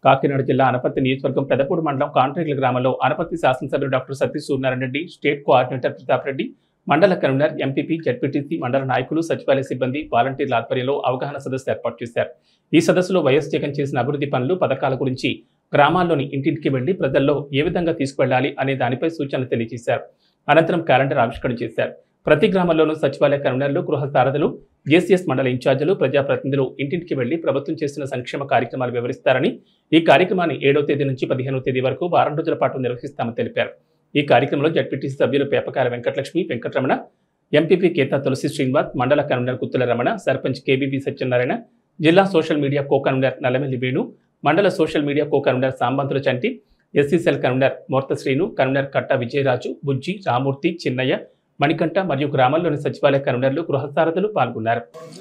కాకినాడ జిల్లా అనపర్తి నియోజకవర్గం పెదపూడి మండలం కాంట్రేగుల గ్రామంలో అనపర్తి శాసనసభ్యులు doctor Satish Suryanarayana Reddy state coordinator Pratap Reddy మండల కన్వీనర్ ఎంపీపీ జడ్పీటీసీ మండల నాయకులు సచివాలయ సిబ్బంది వాలంటీర్ల ఆధ్వర్యంలో అవగాహన సదస్సు ఏర్పాటు చేశారు ఈ సదస్సులో వైఎస్ జగన్ చేసిన అభివృద్ధి పనులు పథకాల గురించి గ్రామాల్లోని ఇంటింటికి వెళ్లి ప్రజల్లో ఏ విధంగా తీసుకువెళ్లాలి అనే దానిపై సూచనలు తెలియజేశారు అనంతరం క్యాలెండర్ ఆవిష్కరణ చేశారు ప్రతి గ్రామంలోనూ సచివాలయ కన్వీనర్లు గృహ సారథులు జేసీఎస్ మండల ఇన్ఛార్జీలు ప్రజాప్రతినిధులు ఇంటింటికి వెళ్లి ప్రభుత్వం చేసిన సంక్షేమ కార్యక్రమాలు వివరిస్తారని ఈ కార్యక్రమాన్ని ఏడవ తేదీ నుంచి పదిహేనవ తేదీ వరకు వారం రోజుల పాటు నిర్వహిస్తామని తెలిపారు ఈ కార్యక్రమంలో జడ్పీటీసీ సభ్యులు పేపకాల వెంకటలక్ష్మి వెంకటరమణ ఎంపీపీ కేతా తులసి శ్రీనివాస్ మండల కన్వీనర్ గుత్తుల రమణ సర్పంచ్ కేబీబీ సత్యనారాయణ జిల్లా social media co convener Nallamelli Venu మండల social media co convener Sambantula Chanti SC cell convener Morta Srinu convener Katta Vijayaraju బుజ్జి రామూర్తి చిన్నయ్య మణికంఠ మరియు గ్రామాల్లోని సచివాలయ కన్వీనర్లు గృహ సారథులు పాల్గొన్నారు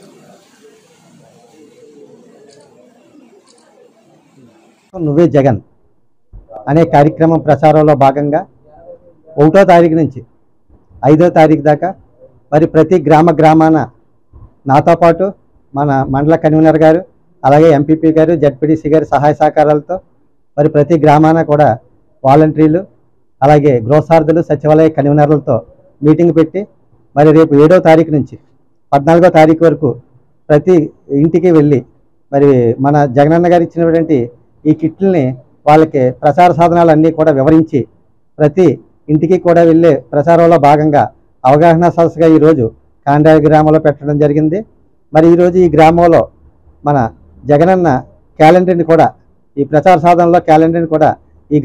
నువ్వే జగన్ అనే కార్యక్రమం ప్రచారంలో భాగంగా ఒకటో తారీఖు నుంచి ఐదో తారీఖు దాకా మరి ప్రతి గ్రామ గ్రామాన నాతో పాటు మన మండల కన్వీనర్ గారు అలాగే ఎంపీపీ గారు జడ్పీడీసీ గారి సహాయ సహకారాలతో మరి ప్రతి గ్రామాన కూడా వాలంటీర్లు అలాగే గృహసారథులు సచివాలయ కన్వీనర్లతో మీటింగ్ పెట్టి మరి రేపు ఏడో తారీఖు నుంచి పద్నాలుగో తారీఖు వరకు ప్రతి ఇంటికి వెళ్ళి మరి మన జగనన్న గారు ఇచ్చినటువంటి ఈ కిట్లని వాళ్ళకి ప్రచార సాధనాలు అన్నీ కూడా వివరించి ప్రతి ఇంటికి కూడా వెళ్ళే ప్రచారంలో భాగంగా అవగాహన సదస్సుగా ఈరోజు కాండాయ గ్రామంలో పెట్టడం జరిగింది మరి ఈరోజు ఈ గ్రామంలో మన జగనన్న క్యాలెండర్ని కూడా ఈ ప్రచార సాధనలో క్యాలెండర్ని కూడా